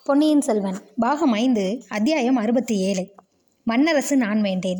பொன்னியின் செல்வன் பாகம் ஐந்து அத்தியாயம் அறுபத்தி ஏழு மன்னரசு நான் வேண்டேன்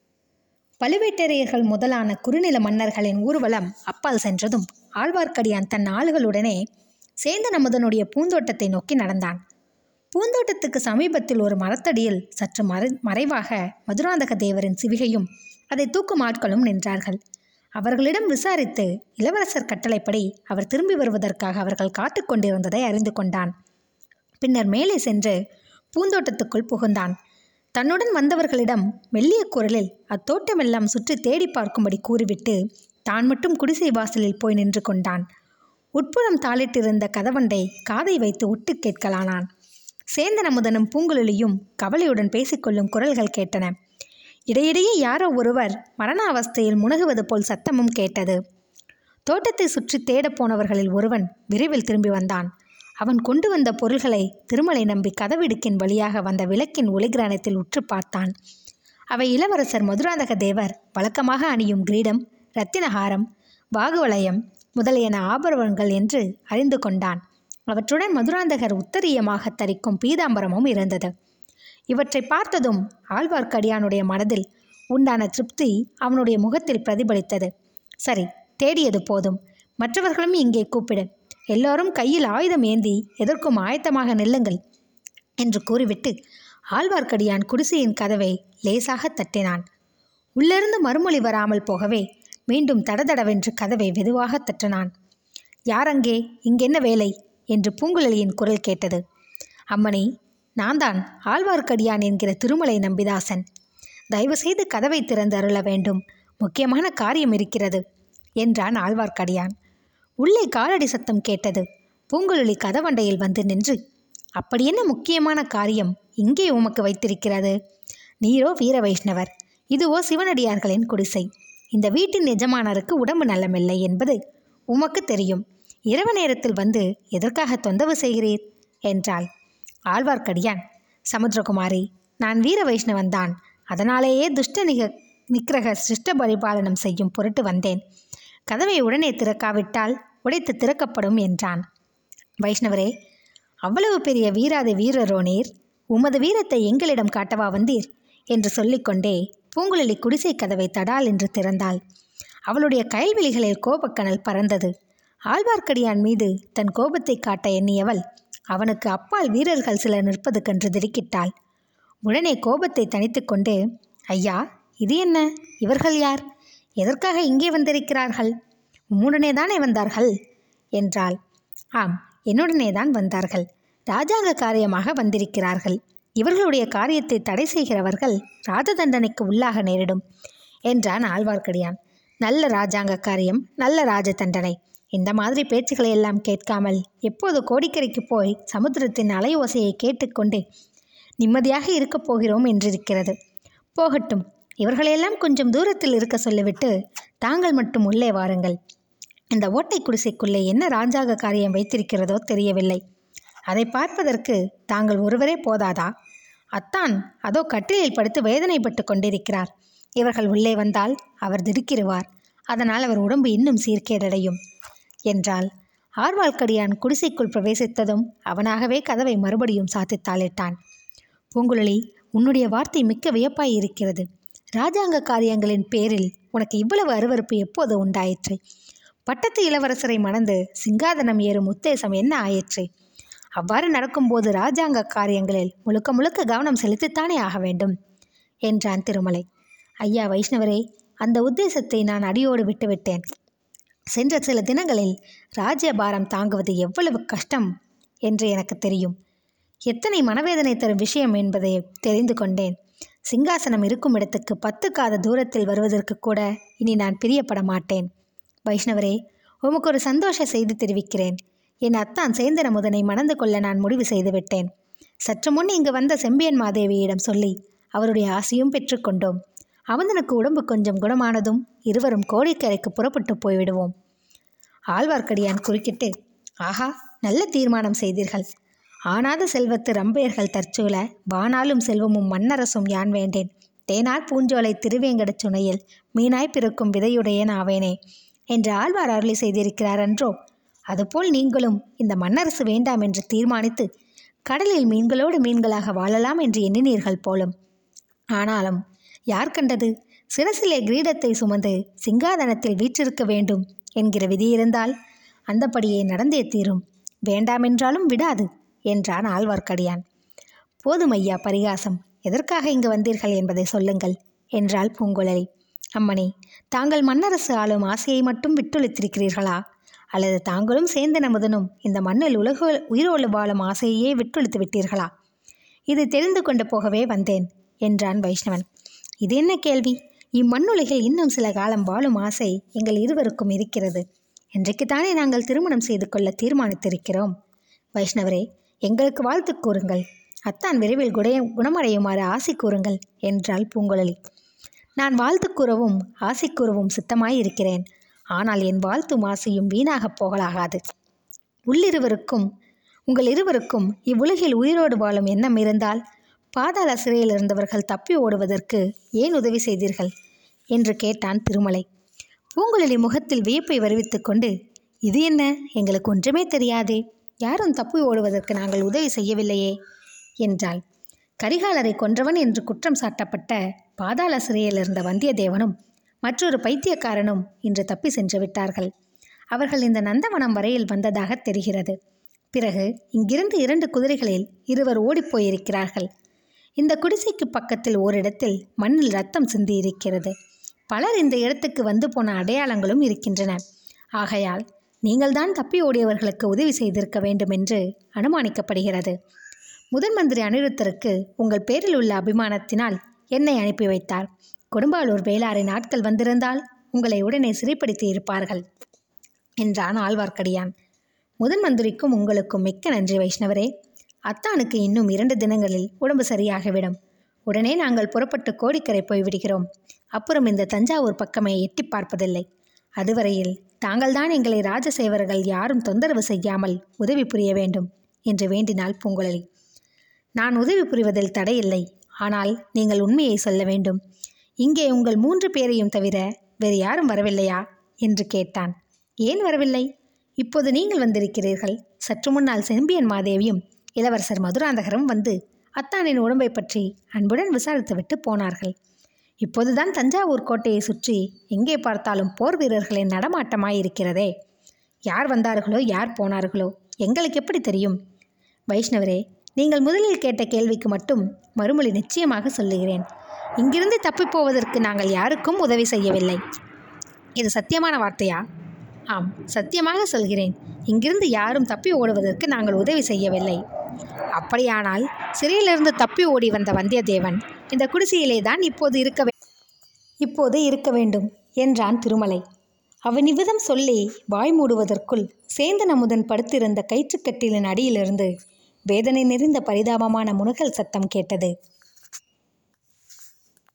பழுவேட்டரையர்கள் முதலான குறுநில மன்னர்களின் ஊர்வலம் அப்பால் சென்றதும் ஆழ்வார்க்கடியான் தன் ஆளுகளுடனே சேந்தன் அமுதனுடைய பூந்தோட்டத்தை நோக்கி நடந்தான் பூந்தோட்டத்துக்கு சமீபத்தில் ஒரு மரத்தடியில் சற்று மறை மறைவாக மதுராந்தக தேவரின் சிவிகையும் அதை தூக்கும் ஆட்களும் நின்றார்கள் அவர்களிடம் விசாரித்து இளவரசர் கட்டளைப்படி அவர் திரும்பி வருவதற்காக அவர்கள் காத்து கொண்டிருந்ததை அறிந்து கொண்டான் பின்னர் மேலே சென்று பூந்தோட்டத்துக்குள் புகுந்தான் தன்னுடன் வந்தவர்களிடம் மெல்லிய குரலில் அத்தோட்டமெல்லாம் சுற்றி தேடி பார்க்கும்படி கூறிவிட்டு தான் மட்டும் குடிசை வாசலில் போய் நின்று கொண்டான் உட்புறம் தாளிட்டிருந்த கதவண்டை காதை வைத்து உட்டு கேட்கலானான் சேந்தன் அமுதனும் பூங்குழலியும் கவலையுடன் பேசிக்கொள்ளும் குரல்கள் கேட்டன இடையிடையே யாரோ ஒருவர் மரண அவஸ்தையில் முனகுவது போல் சத்தமும் கேட்டது தோட்டத்தை சுற்றி தேடப் போனவர்களில் ஒருவன் விரைவில் திரும்பி வந்தான் அவன் கொண்டு வந்த பொருள்களை திருமலை நம்பி கதவிடுக்கின் வழியாக வந்த விளக்கின் ஒளிகிரானத்தில் உற்று பார்த்தான் அவை இளவரசர் மதுராந்தக தேவர் வழக்கமாக அணியும் கிரீடம் இரத்தினஹாரம் வாகுவலயம் முதலியன ஆபரணங்கள் என்று அறிந்து கொண்டான் அவற்றுடன் மதுராந்தகர் உத்தரியமாக தரிக்கும் பீதாம்பரமும் இருந்தது இவற்றை பார்த்ததும் ஆழ்வார்க்கடியானுடைய மனதில் உண்டான திருப்தி அவனுடைய முகத்தில் பிரதிபலித்தது சரி தேடியது போதும் மற்றவர்களும் இங்கே கூப்பிடு எல்லோரும் கையில் ஆயுதம் ஏந்தி எதற்கும் ஆயத்தமாக நில்லுங்கள் என்று கூறிவிட்டு ஆழ்வார்க்கடியான் குடிசையின் கதவை லேசாக தட்டினான் உள்ளிருந்து மறுமொழி வராமல் போகவே மீண்டும் தடதடவென்று கதவை வெதுவாக தட்டினான் யாரங்கே இங்கென்ன வேலை என்று பூங்குழலியின் குரல் கேட்டது அம்மணி நான் தான் ஆழ்வார்க்கடியான் என்கிற திருமலை நம்பிதாசன் தயவு செய்து கதவை திறந்து அருள வேண்டும் முக்கியமான காரியம் இருக்கிறது என்றான் ஆழ்வார்க்கடியான் உள்ளே காலடி சத்தம் கேட்டது பூங்குழலி கதவண்டையில் வந்து நின்று அப்படி என்ன முக்கியமான காரியம் இங்கே உமக்கு வைத்திருக்கிறது நீரோ வீர வைஷ்ணவர் இதுவோ சிவனடியார்களின் குடிசை இந்த வீட்டின் எஜமானருக்கு உடம்பு நலமில்லை என்பது உமக்கு தெரியும் இரவு நேரத்தில் வந்து எதற்காக தொந்தரவு செய்கிறீர் என்றாள் ஆழ்வார்க்கடியான் சமுத்திரகுமாரி நான் வீர வைஷ்ணவன்தான் அதனாலேயே துஷ்ட நிக நிக்கிரக சிருஷ்ட பரிபாலனம் செய்யும் பொருட்டு வந்தேன் கதவை உடனே திறக்காவிட்டால் உடைத்து திறக்கப்படும் என்றான் வைஷ்ணவரே அவ்வளவு பெரிய வீராதி வீரரோ நீர் உமது வீரத்தை எங்களிடம் காட்டவா வந்தீர் என்று சொல்லிக்கொண்டே பூங்குழலி குடிசை கதவை தடால் என்று திறந்தாள் அவளுடைய கயல்வெளிகளில் கோபக்கனல் பறந்தது ஆழ்வார்க்கடியான் மீது தன் கோபத்தை காட்ட எண்ணியவள் அவனுக்கு அப்பால் வீரர்கள் சிலர் நிற்பது கன்று திடுக்கிட்டாள் உடனே கோபத்தை தணித்துக்கொண்டு ஐயா இது என்ன இவர்கள் யார் எதற்காக இங்கே வந்திருக்கிறார்கள் உம்முடனே தானே வந்தார்கள் என்றாள் ஆம் என்னுடனே தான் வந்தார்கள் ராஜாங்க காரியமாக வந்திருக்கிறார்கள் இவர்களுடைய காரியத்தை தடை செய்கிறவர்கள் ராஜ தண்டனைக்கு உள்ளாக நேரிடும் என்றான் ஆழ்வார்க்கடியான் நல்ல ராஜாங்க காரியம் நல்ல ராஜ தண்டனை இந்த மாதிரி பேச்சுக்களை எல்லாம் கேட்காமல் எப்போது கோடிக்கரைக்கு போய் சமுத்திரத்தின் அலையோசையை கேட்டுக்கொண்டு நிம்மதியாக இருக்கப் போகிறோம் என்றிருக்கிறது போகட்டும் இவர்களையெல்லாம் கொஞ்சம் தூரத்தில் இருக்க சொல்லிவிட்டு தாங்கள் மட்டும் உள்ளே வாருங்கள் இந்த ஓட்டை குடிசைக்குள்ளே என்ன ராஜாங்க காரியம் வைத்திருக்கிறதோ தெரியவில்லை அதை பார்ப்பதற்கு தாங்கள் ஒருவரே போதாதா அத்தான் அதோ கட்டிலில் படுத்து வேதனைப்பட்டு கொண்டிருக்கிறார் இவர்கள் உள்ளே வந்தால் அவர் திடுக்கிடுவார் அதனால் அவர் உடம்பு இன்னும் சீர்கேடடையும் என்றாள் ஆர்வாள்கடியான் குடிசைக்குள் பிரவேசித்ததும் அவனாகவே கதவை மறுபடியும் சாத்தி தாளிட்டான் பூங்குழலி உன்னுடைய வார்த்தை மிக்க வியப்பாய் இருக்கிறது ராஜாங்க காரியங்களின் பேரில் உனக்கு இவ்வளவு அருவருப்பு எப்போது உண்டாயிற்று பட்டத்து இளவரசரை மணந்து சிங்காதனம் ஏறும் உத்தேசம் என்ன ஆயிற்று அவ்வாறு நடக்கும்போது ராஜாங்க காரியங்களில் முழுக்க முழுக்க கவனம் செலுத்தித்தானே ஆக வேண்டும் என்றான் திருமலை ஐயா வைஷ்ணவரே அந்த உத்தேசத்தை நான் அடியோடு விட்டுவிட்டேன் சென்ற சில தினங்களில் ராஜ்யபாரம் தாங்குவது எவ்வளவு கஷ்டம் என்று எனக்கு தெரியும் எத்தனை மனவேதனை தரும் விஷயம் என்பதை தெரிந்து கொண்டேன் சிங்காசனம் இருக்கும் இடத்துக்கு பத்து காத தூரத்தில் வருவதற்கு கூட இனி நான் பிரியப்பட மாட்டேன் வைஷ்ணவரே உமக்கு ஒரு சந்தோஷ செய்தி தெரிவிக்கிறேன் என் அத்தான் சேந்தன முதனை மணந்து கொள்ள நான் முடிவு செய்துவிட்டேன் சற்று முன் இங்கு வந்த செம்பியன் மாதேவியிடம் சொல்லி அவருடைய ஆசையும் பெற்றுக்கொண்டோம் அவந்தனுக்கு உடம்பு கொஞ்சம் குணமானதும் இருவரும் கோடிக்கரைக்கு புறப்பட்டு போய்விடுவோம் ஆழ்வார்க்கடியான் குறுக்கிட்டு ஆஹா நல்ல தீர்மானம் செய்தீர்கள் ஆனாத செல்வத்து ரம்பையர்கள் தற்சூழ வானாலும் செல்வமும் மன்னரசும் யான் வேண்டேன் தேனார் பூஞ்சோலை திருவேங்கடச் சுனையில் மீனாய் பிறக்கும் விதையுடையன் ஆவேனே என்று ஆழ்வார் அருளி செய்திருக்கிறார் என்றோ அதுபோல் நீங்களும் இந்த மன்னரசு வேண்டாம் என்று தீர்மானித்து கடலில் மீன்களோடு மீன்களாக வாழலாம் என்று எண்ணினீர்கள் போலும் ஆனாலும் யார் கண்டது சிரசிலே கிரீடத்தை சுமந்து சிங்காதனத்தில் வீற்றிருக்க வேண்டும் என்கிற விதி இருந்தால் அந்தபடியே நடந்தே தீரும் வேண்டாமென்றாலும் விடாது என்றான் ஆழ்வார்க்கடியான் போதும் ஐயா பரிகாசம் எதற்காக இங்கு வந்தீர்கள் என்பதை சொல்லுங்கள் என்றாள் பூங்குழலி அம்மணி தாங்கள் மன்னரசு ஆளும் ஆசையை மட்டும் விட்டொழித்திருக்கிறீர்களா அல்லது தாங்களும் சேர்ந்த நமுதனும் இந்த மண்ணில் உலக உயிரோடு வாழும் ஆசையையே விட்டொழித்து விட்டீர்களா இது தெரிந்து கொண்டு போகவே வந்தேன் என்றான் வைஷ்ணவன் இது என்ன கேள்வி இம்மண்ணுலகில் இன்னும் சில காலம் வாழும் ஆசை எங்கள் இருவருக்கும் இருக்கிறது இன்றைக்குத்தானே நாங்கள் திருமணம் செய்து கொள்ள தீர்மானித்திருக்கிறோம் வைஷ்ணவரே எங்களுக்கு வாழ்த்து கூறுங்கள் அத்தான் விரைவில் குடைய குணமடையுமாறு ஆசை கூறுங்கள் என்றாள் பூங்குழலி நான் வாழ்த்து கூறவும் ஆசை கூறவும் சித்தமாயிருக்கிறேன் ஆனால் என் வாழ்த்தும் ஆசையும் வீணாகப் போகலாகாது உள்ளிருவருக்கும் உங்கள் இருவருக்கும் இவ்வுலகில் உயிரோடு வாழும் எண்ணம் இருந்தால் பாதாள சிறையில் இருந்தவர்கள் தப்பி ஓடுவதற்கு ஏன் உதவி செய்தீர்கள் என்று கேட்டான் திருமலை பூங்குழலி முகத்தில் வியப்பை வருவித்துக் கொண்டு இது என்ன எங்களுக்கு ஒன்றுமே தெரியாதே யாரும் தப்பி ஓடுவதற்கு நாங்கள் உதவி செய்யவில்லையே என்றாள் கரிகாலரை கொன்றவன் என்று குற்றம் சாட்டப்பட்ட பாதாள சிறையில் இருந்த வந்தியத்தேவனும் மற்றொரு பைத்தியக்காரனும் இன்று தப்பி சென்று விட்டார்கள் அவர்கள் இந்த நந்தவனம் வரையில் வந்ததாக தெரிகிறது பிறகு இங்கிருந்து இரண்டு குதிரைகளில் இருவர் ஓடிப்போயிருக்கிறார்கள் இந்த குடிசைக்கு பக்கத்தில் ஓரிடத்தில் மண்ணில் ரத்தம் சிந்தி இருக்கிறது பலர் இந்த இடத்துக்கு வந்து போன அடையாளங்களும் இருக்கின்றன ஆகையால் நீங்கள்தான் தப்பி ஓடியவர்களுக்கு உதவி செய்திருக்க வேண்டும் என்று அனுமானிக்கப்படுகிறது முதன் மந்திரி அனிருத்தருக்கு உங்கள் பேரில் உள்ள அபிமானத்தினால் என்னை அனுப்பி வைத்தார் கொடும்பாலூர் வேளாரின் ஆட்கள் வந்திருந்தால் உங்களை உடனே சிறைப்படுத்தி இருப்பார்கள் என்றான் ஆழ்வார்க்கடியான் முதன் மந்திரிக்கும் உங்களுக்கும் மிக்க நன்றி வைஷ்ணவரே அத்தானுக்கு இன்னும் இரண்டு தினங்களில் உடம்பு சரியாகிவிடும் உடனே நாங்கள் புறப்பட்டு கோடிக்கரை போய்விடுகிறோம் அப்புறம் இந்த தஞ்சாவூர் பக்கமே எட்டி பார்ப்பதில்லை அதுவரையில் தாங்கள்தான் எங்களை ராஜசேவர்கள் யாரும் தொந்தரவு செய்யாமல் உதவி புரிய வேண்டும் என்று வேண்டினாள் பூங்குழலி நான் உதவி புரிவதில் தடையில்லை ஆனால் நீங்கள் உண்மையை சொல்ல வேண்டும் இங்கே உங்கள் மூன்று பேரையும் தவிர வேறு யாரும் வரவில்லையா என்று கேட்டான் ஏன் வரவில்லை இப்போது நீங்கள் வந்திருக்கிறீர்கள் சற்று முன்னால் செம்பியன் மாதேவியும் இளவரசர் மதுராந்தகரும் வந்து அத்தானின் உடம்பை பற்றி அன்புடன் விசாரித்துவிட்டு போனார்கள் இப்போதுதான் தஞ்சாவூர் கோட்டையை சுற்றி எங்கே பார்த்தாலும் போர் வீரர்களின் நடமாட்டமாயிருக்கிறதே யார் வந்தார்களோ யார் போனார்களோ எங்களுக்கு எப்படி தெரியும் வைஷ்ணவரே நீங்கள் முதலில் கேட்ட கேள்விக்கு மட்டும் மறுமொழி நிச்சயமாக சொல்லுகிறேன் இங்கிருந்து தப்பிப் போவதற்கு நாங்கள் யாருக்கும் உதவி செய்யவில்லை இது சத்தியமான வார்த்தையா ஆம் சத்தியமாக சொல்கிறேன் இங்கிருந்து யாரும் தப்பி ஓடுவதற்கு நாங்கள் உதவி செய்யவில்லை அப்படியானால் சிறையிலிருந்து தப்பி ஓடி வந்த வந்தியத்தேவன் இந்த குடிசையிலே தான் இப்போது இருக்க வே- இப்போது இருக்க வேண்டும் என்றான் திருமலை அவன் இவ்விதம் சொல்லி வாய் மூடுவதற்குள் சேந்தன் அமுதன் படுத்திருந்த கயிற்றுக்கட்டிலின் அடியிலிருந்து வேதனை நிறைந்த பரிதாபமான முனகல் சத்தம் கேட்டது